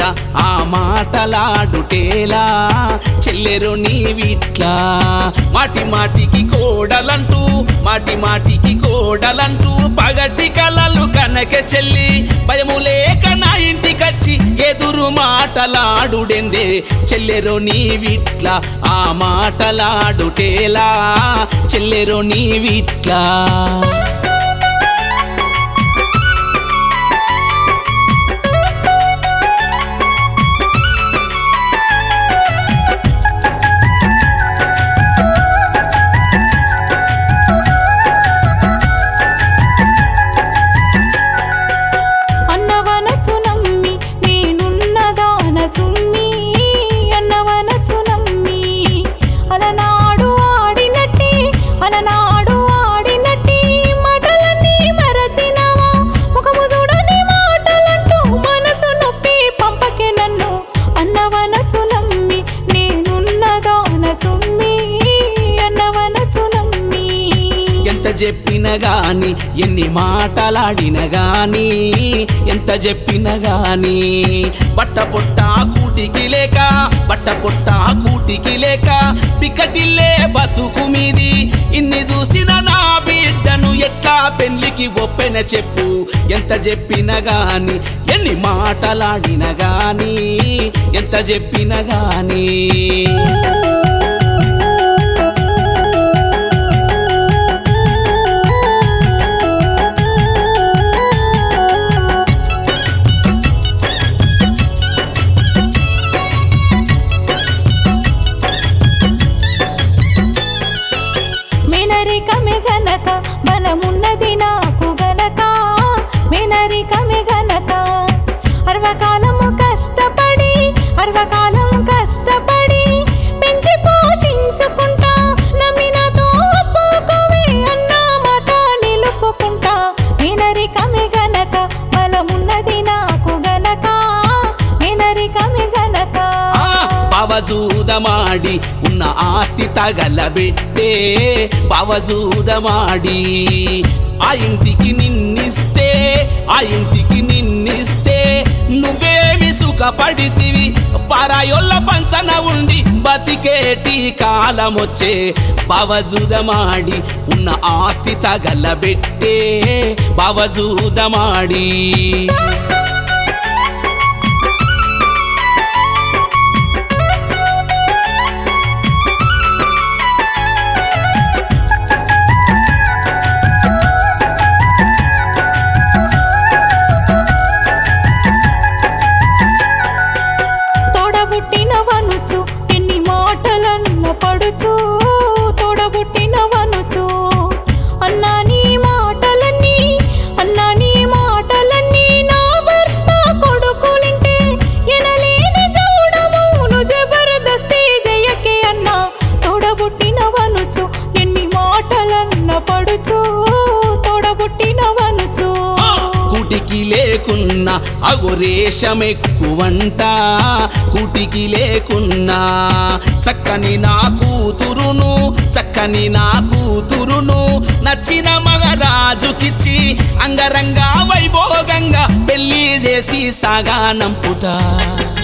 విట్లా ఆ మాటలాడుటేలా చెల్లెరు నీ విట్లా మాటి మాటికి కోడలంటూ మాటి మాటికి కోడలంటూ పగటి కలలు కనక చెల్లి భయము లేక నా ఇంటికచ్చి ఎదురు మాటలాడుడెందే చెల్లెరు నీ విట్లా ఆ మాటలాడుటేలా చెల్లెరు నీ విట్లా అన్నవనచు నమ్మి నేనున్నదాన సుమ్మి అన్నవనచు నమ్మి అలనాడు ఆడినట్టి అలనాడు ఆడినట్టి మాటలన్నీ మరచినవా ముఖము చూడని మాటలంటూ మనసు నొప్పి పంపకే నన్ను అన్నవనచు నమ్మి నేనున్నదాన సుమ్మి అన్నవనచు నమ్మి ఎంత చెప్పిన గాని ఎన్ని మాటలాడిన గాని ఎంత చెప్పిన గాని బట్ట పొట్ట కూటికి లేక బట్ట పొట్ట కూటికి లేక పికటిల్లే బతుకు మీది ఇన్ని చూసిన నా బిడ్డను ఎట్లా పెళ్లికి ఒప్పెన చెప్పు ఎంత చెప్పిన గాని ఎన్ని మాటలాడిన గాని ఎంత చెప్పిన గాని మేనరికమే గనక బలమున్నది నాకు గనక మేనరికమే గనక అర్వకాలము కష్టపడి అర్వకాలం కష్టపడి పెంచి పోషించుకుంటా నమ్మినతో ఒప్పుకోవే అన్న మాట నిలుపుకుంటా మేనరికమే గనక బలమున్నది నాకు గనక మేనరికమే గనక పవజూదమాడి ఉన్న ఆస్తి తగలబెట్టే పవజూదమాడి ఆ ఇంటికి నిన్నిస్తే ఆ ఇంటికి నిన్నిస్తే నువ్వేమి సుఖపడితివి పరాయొల్ల పంచన ఉండి బతికేటి కాలమొచ్చే పవజూదమాడి ఉన్న ఆస్తి తగలబెట్టే పవజూదమాడి తోడబుట్టిన వనుచు ఎన్ని మాటలన్న పడుచు తోడబుట్టిన వనుచు అన్నా నీ మాటలన్నీ అన్నా నీ మాటలన్నీ నా భర్త కొడుకులింటే ఎనలేని చూడమును జబర్దస్తి జయకే అన్నా తోడబుట్టిన వనుచు ఎన్ని మాటలన్న పడుచు తోడబుట్టిన వనుచు కూటికి లేకున్నా అగురేషమెక్కువంట కూటికి లేకున్నా చక్కని నా కూతురును చక్కని నా కూతురును నచ్చిన మగరాజుకిచ్చి అంగరంగ వైభోగంగా పెళ్లి చేసి సాగా నంపుతా